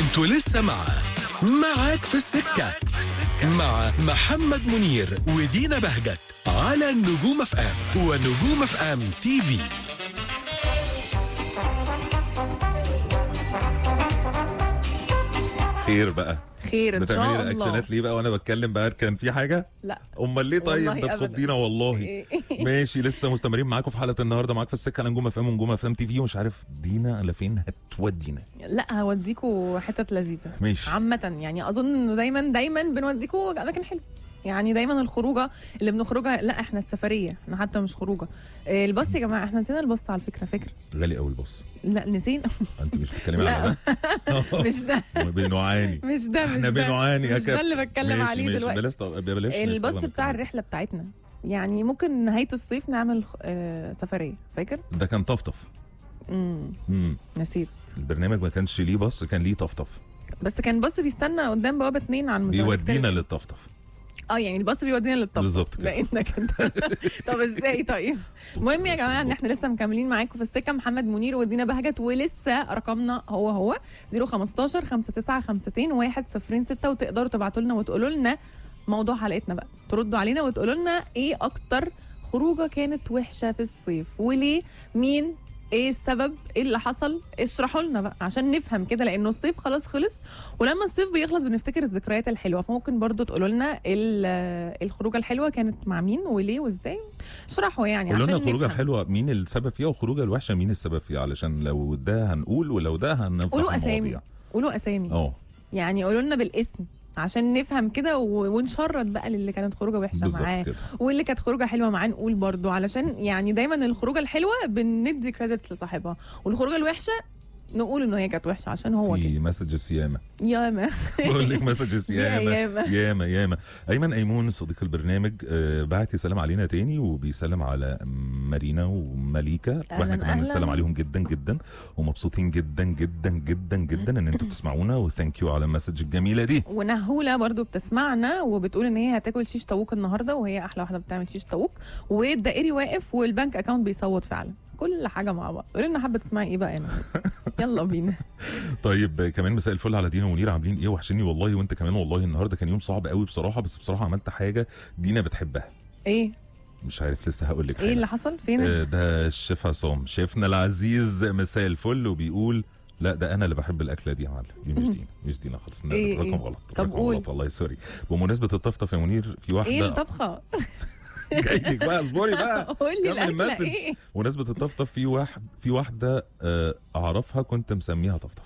انتوا لسه مع معاك في السكة مع محمد منير ودينا بهجت على النجوم اف ام ونجوم اف ام تي في خير بقى خير ان شاء بتعملي الله رياكشنات ليه بقى وانا بتكلم بقى كان في حاجه لا امال ليه طيب والله ده أبداً. تخضينا والله ماشي لسه مستمرين معاكم في حلقه النهارده معاك في السكه على نجوم اف ام ونجوم اف ام تي في ومش عارف دينا على فين هتودينا لا هوديكوا حتت لذيذه ماشي عامة يعني اظن انه دايما دايما بنوديكوا اماكن حلوه يعني دايما الخروجه اللي بنخرجها لا احنا السفريه احنا حتى مش خروجه إيه، الباص يا جماعه احنا نسينا الباص على فكره فكره غالي قوي البص لا نسينا انت مش بتتكلمي لا. على ده مش ده بنعاني مش ده مش احنا ده بنعاني يا مش ده كابتن. اللي بتكلم ماشي عليه ماشي دلوقتي بلاش طب- بلاش الباص نستخدم بتاع الكلام. الرحله بتاعتنا يعني ممكن نهايه الصيف نعمل آه، سفريه فاكر ده كان طفطف امم امم نسيت البرنامج ما كانش ليه بص كان ليه طفطف بس كان باص بيستنى قدام بوابه اتنين على المدرج بيودينا للطفطف اه يعني الباص بيودينا للطفل بالظبط كده. لانك انت طب ازاي طيب المهم يا جماعه ان احنا لسه مكملين معاكم في السكه محمد منير ودينا بهجت ولسه رقمنا هو هو 015 5952 106 وتقدروا تبعتوا لنا وتقولوا لنا موضوع حلقتنا بقى تردوا علينا وتقولوا لنا ايه اكتر خروجه كانت وحشه في الصيف وليه مين ايه السبب ايه اللي حصل اشرحوا لنا بقى عشان نفهم كده لانه الصيف خلاص خلص ولما الصيف بيخلص بنفتكر الذكريات الحلوه فممكن برضو تقولوا لنا ال- الخروجه الحلوه كانت مع مين وليه وازاي اشرحوا يعني قولوا لنا عشان الخروجه نفهم الحلوه مين السبب فيها والخروجه الوحشه مين السبب فيها علشان لو ده هنقول ولو ده هنفتح قولوا اسامي المواضيع. قولوا اسامي اه يعني قولوا لنا بالاسم عشان نفهم كده و- ونشرد بقى للي كانت خروجه وحشه بالظبط معاه كده واللي كانت خروجه حلوه معاه نقول برضو علشان يعني دايما الخروجه الحلوه بندي كريدت لصاحبها والخروجه الوحشه نقول انه هي كانت وحشه عشان هو كده في مسجز ياما يا ما بقول لك مسجز يا ياما ياما. ياما ياما ايمن ايمون صديق البرنامج آه، بعت يسلم علينا تاني وبيسلم على مارينا ومليكه واحنا أهلاً، كمان أهلاً. بنسلم عليهم جدا جدا ومبسوطين جدا جدا جدا جدا ان انتوا بتسمعونا وثانك يو على المسج الجميله دي ونهوله برضو بتسمعنا وبتقول ان هي هتاكل شيش طاووق النهارده وهي احلى واحده بتعمل شيش طاووق والدائري واقف والبنك اكاونت بيصوت فعلا كل حاجه مع بعض قولي لنا حابه تسمعي ايه بقى يا نهار يلا بينا طيب آه، كمان مساء الفل على دينا ومنير عاملين ايه وحشني والله وانت كمان والله النهارده كان يوم صعب قوي بصراحه بس بصراحه عملت حاجه دينا بتحبها ايه مش عارف لسه هقول لك ايه اللي حصل فين آه، ده الشيف عصام شيفنا العزيز مساء الفل وبيقول لا ده انا اللي بحب الاكله دي يا معلم دي مش دينا مش دينا خالص لا، إيه، رقم إيه؟ غلط طب رقم قول. غلط والله سوري بمناسبه الطفطف يا منير في ايه واحده الطبخه جاي لك بقى اصبري بقى قول لي كمل الاكله المسج. ايه بمناسبه الطفطف في واحد في واحده آه، اعرفها كنت مسميها طفطف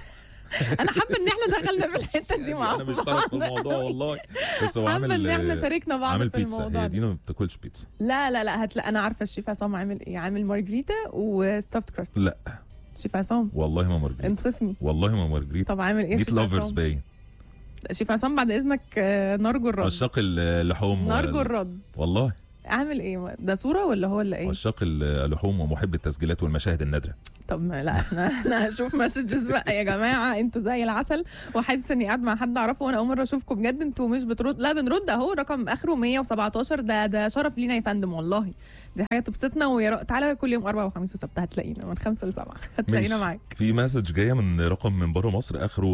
انا حابه ان احنا دخلنا في الحته دي مع انا مش طرف في بعض. الموضوع والله بس هو حابه عامل ان احنا آه، شاركنا بعض عامل في بيتزا الموضوع هي ده. دينا ما بتاكلش بيتزا لا لا لا هتلاقي انا عارفه الشيف عصام عامل ايه عامل مارجريتا وستافت كراست لا شيف عصام والله ما مارجريتا انصفني والله ما مارجريتا طب عامل ايه جيت شيف لافرز عصام باين شيف عصام بعد اذنك آه، نرجو الرد عشاق اللحوم نرجو وال- الرد والله عامل ايه ده صوره ولا هو اللي ايه عشاق اللحوم ومحب التسجيلات والمشاهد النادره طب ما لا احنا احنا هشوف مسجز بقى يا جماعه انتوا زي العسل وحاسس اني قاعد مع حد اعرفه وانا اول مره اشوفكم بجد انتوا مش بترد لا بنرد اهو رقم اخره 117 ده ده شرف لينا يا فندم والله دي حاجه تبسطنا ويا رب تعالى كل يوم اربعة وخميس وسبت هتلاقينا من خمسة لسبعة هتلاقينا ماشي. معاك في مسج جايه من رقم من بره مصر اخره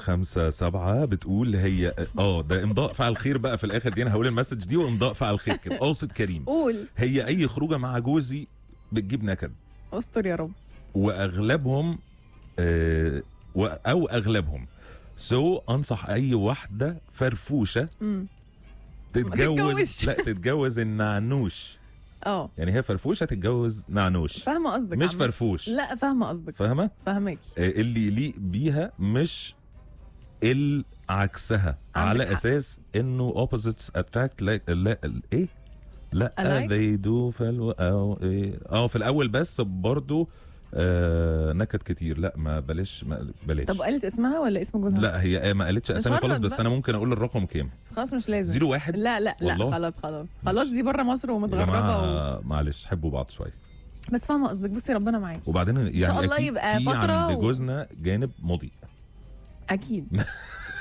557 بتقول هي اه ده امضاء فعل خير بقى في الاخر دي انا هقول المسج دي وامضاء فعل خير كده قاصد كريم قول هي اي خروجه مع جوزي بتجيب نكد استر يا رب واغلبهم آه و- او اغلبهم سو so, انصح اي واحده فرفوشه امم تتجوز تتجوزش. لا تتجوز النعنوش اه يعني هي فرفوشه تتجوز نعنوش فاهمه قصدك مش عامة. فرفوش لا فاهمه قصدك فاهمه فاهمك آه، اللي يليق بيها مش ال عكسها عندك على حق. اساس انه opposites attract like لا ال- ايه لا Alike؟ they do فالو او ايه اه في الاول بس برضو آه نكد كتير لا ما بلاش ما بلاش طب قالت اسمها ولا اسم جوزها لا هي آه ما قالتش اسامي نشرد خالص بس بقى. انا ممكن اقول الرقم كام خلاص مش لازم زيرو واحد لا لا لا والله؟ خلاص خلاص خلاص دي بره مصر يا ومتغربه و... جماعه معلش حبوا بعض شويه بس فاهمه قصدك بصي ربنا معاكي وبعدين يعني شاء الله أكيد يبقى في فترة عند و- جوزنا جانب مضيء اكيد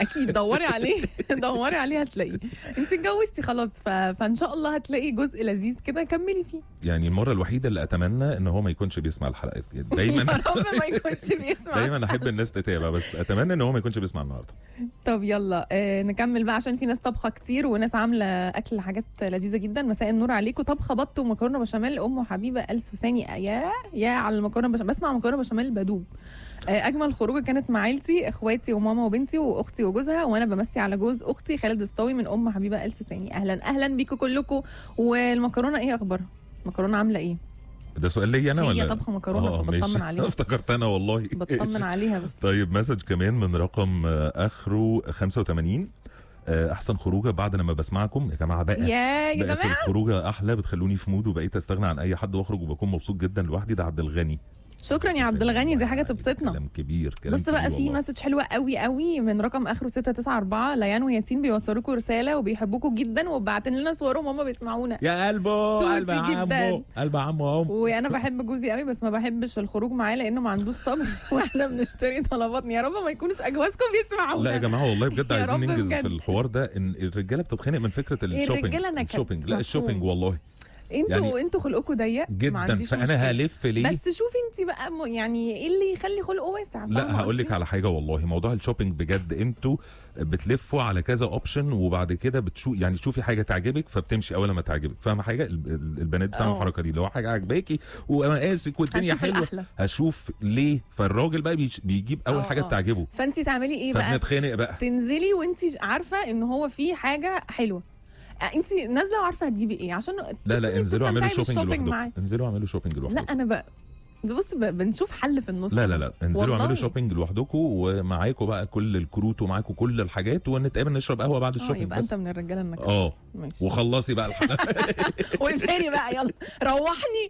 اكيد دوري عليه دوري عليه هتلاقيه انت اتجوزتي خلاص ف... فان شاء الله هتلاقي جزء لذيذ كده كملي فيه يعني المره الوحيده اللي اتمنى ان هو ما يكونش بيسمع الحلقات يا دايما رب ما يكونش بيسمع دايما احب الناس تتابع بس اتمنى ان هو ما يكونش بيسمع النهارده طب يلا آه نكمل بقى عشان في ناس طبخه كتير وناس عامله اكل حاجات لذيذه جدا مساء النور عليكم طبخه بط ومكرونه بشاميل ام حبيبه ال سوساني يا يا على المكرونه بشاميل بسمع مكرونه بشاميل بدوب آه اجمل خروجه كانت مع عيلتي اخواتي وماما وبنتي واختي وجوزها وانا بمسي على جوز اختي خالد الصاوي من ام حبيبه ال سوساني اهلا اهلا بيكم كلكم والمكرونه ايه اخبارها المكرونه عامله ايه ده سؤال ليا انا هي ولا طبخه مكرونه آه، فبطمن ماشي. عليها افتكرت انا والله بطمن عليها بس طيب مسج كمان من رقم آه، اخره 85 آه، احسن خروجه بعد لما بسمعكم يا جماعه بقى يا يا بقت جماعه الخروجه احلى بتخلوني في مود وبقيت استغنى عن اي حد واخرج وبكون مبسوط جدا لوحدي ده عبد الغني شكرا يا عبد الغني دي حاجه تبسطنا كلام كبير كلام بص بقى كبير في والله. مسج حلوه قوي قوي من رقم اخره 694 ليان وياسين بيوصلوكوا رساله وبيحبوكوا جدا وبعتن لنا صورهم وهم بيسمعونا يا قلبه توتي قلب عمو جداً. قلب عمو اهو وانا بحب جوزي قوي بس ما بحبش الخروج معاه لانه ما عندوش صبر واحنا بنشتري طلباتنا يا رب ما يكونوش اجوازكم بيسمعونا لا يا جماعه والله بجد يا عايزين رب ننجز بجد. في الحوار ده ان الرجاله بتتخانق من فكره الشوبينج الرجالة نكد. الشوبينج لا مفهوم. الشوبينج والله انتوا يعني انتوا خلقكم ضيق ما جدا عنديش فانا مشكلة. هلف ليه بس شوفي انت بقى م- يعني ايه اللي يخلي خلقه واسع فاهمة لا هقول لك قصدي؟ على حاجه والله موضوع الشوبينج بجد انتوا بتلفوا على كذا اوبشن وبعد كده بتشو يعني تشوفي حاجه تعجبك فبتمشي اول ما تعجبك فاهمه حاجه ال- ال- البنات بتعمل اه. الحركه دي اللي هو حاجه عجباكي ومقاسك والدنيا هشوف حلوه الأحلى. هشوف ليه فالراجل بقى بيش- بيجيب اول اه، حاجه اه. بتعجبه فانت تعملي ايه بقى فبنتخانق بقى تنزلي وانت عارفه ان هو في حاجه حلوه انت نازله وعارفه هتجيبي ايه عشان لا لا تكوني انزلوا اعملوا بتستمتعي شوبينج بالشوبينج لوحدكم معاه. انزلوا اعملوا شوبينج لا لوحدكم انا بقى بص ب- بنشوف حل في النص لا لا لا انزلوا والله. اعملوا شوبينج لوحدكم ومعاكم بقى كل الكروت ومعاكم كل الحاجات ونتقابل نشرب قهوه بعد اه الشوبينج يبقى بس انت من الرجاله النكد اه ماشي وخلصي بقى الحلقه وانفري بقى يلا روحني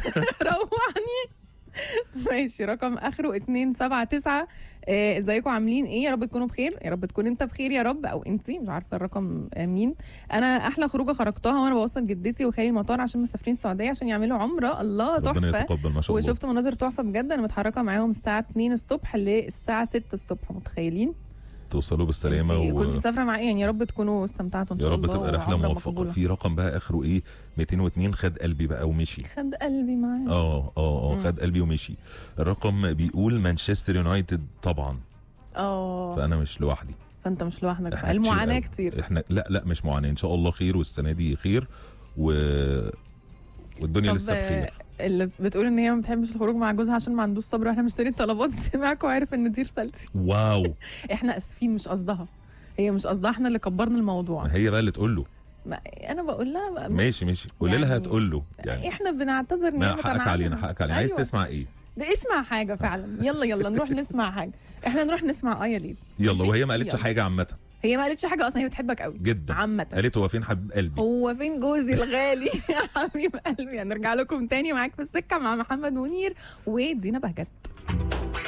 روحني ماشي رقم اخره 279 آه، ازيكم عاملين ايه يا رب تكونوا بخير يا رب تكون انت بخير يا رب او انتي مش عارفه الرقم آه، مين انا احلى خروجه خرجتها وانا بوصل جدتي وخالي المطار عشان مسافرين السعوديه عشان يعملوا عمره الله ربنا تحفه يتقبل ما شاء الله وشفت مناظر تحفه بجد انا متحركه معاهم الساعه 2 الصبح للساعه 6 الصبح متخيلين توصلوا بالسلامه انتي و... كنت مسافره معايا يعني يا رب تكونوا استمتعتوا ان يا شاء رب الله تبقى رحله وعمرة موفقه مقبولة. في رقم بقى اخره ايه 202 خد قلبي بقى ومشي خد قلبي معايا اه اه اه خد قلبي ومشي الرقم بيقول مانشستر يونايتد طبعا اه فانا مش لوحدي فانت مش لوحدك احنا المعاناه كتير كتير قوي. احنا لا لا مش معاناه ان شاء الله خير والسنه دي خير و والدنيا طب لسه بخير اللي بتقول ان هي ما بتحبش الخروج مع جوزها عشان ما عندوش صبر واحنا مشترين طلبات سمعك وعارف ان دي رسالتي واو احنا اسفين مش قصدها هي مش قصدها احنا اللي كبرنا الموضوع ما هي بقى اللي تقول له ما انا بقول لها ما- مش- ماشي ماشي قولي لها يعني- تقول له يعني احنا بنعتذر ان هي ما حقك متنعمة. علينا حقك علينا عايز أيوة. تسمع ايه ده اسمع حاجه فعلا يلا يلا نروح نسمع حاجه احنا نروح نسمع ايه ليل يلا ماشي؟ وهي ما قالتش يلا. حاجه عامه هي ما قالتش حاجه اصلا هي بتحبك قوي جدا عامه قالت هو فين حبيب قلبي هو فين جوزي الغالي يا حبيب قلبي هنرجع لكم تاني معاك في السكه مع محمد منير ودينا بهجت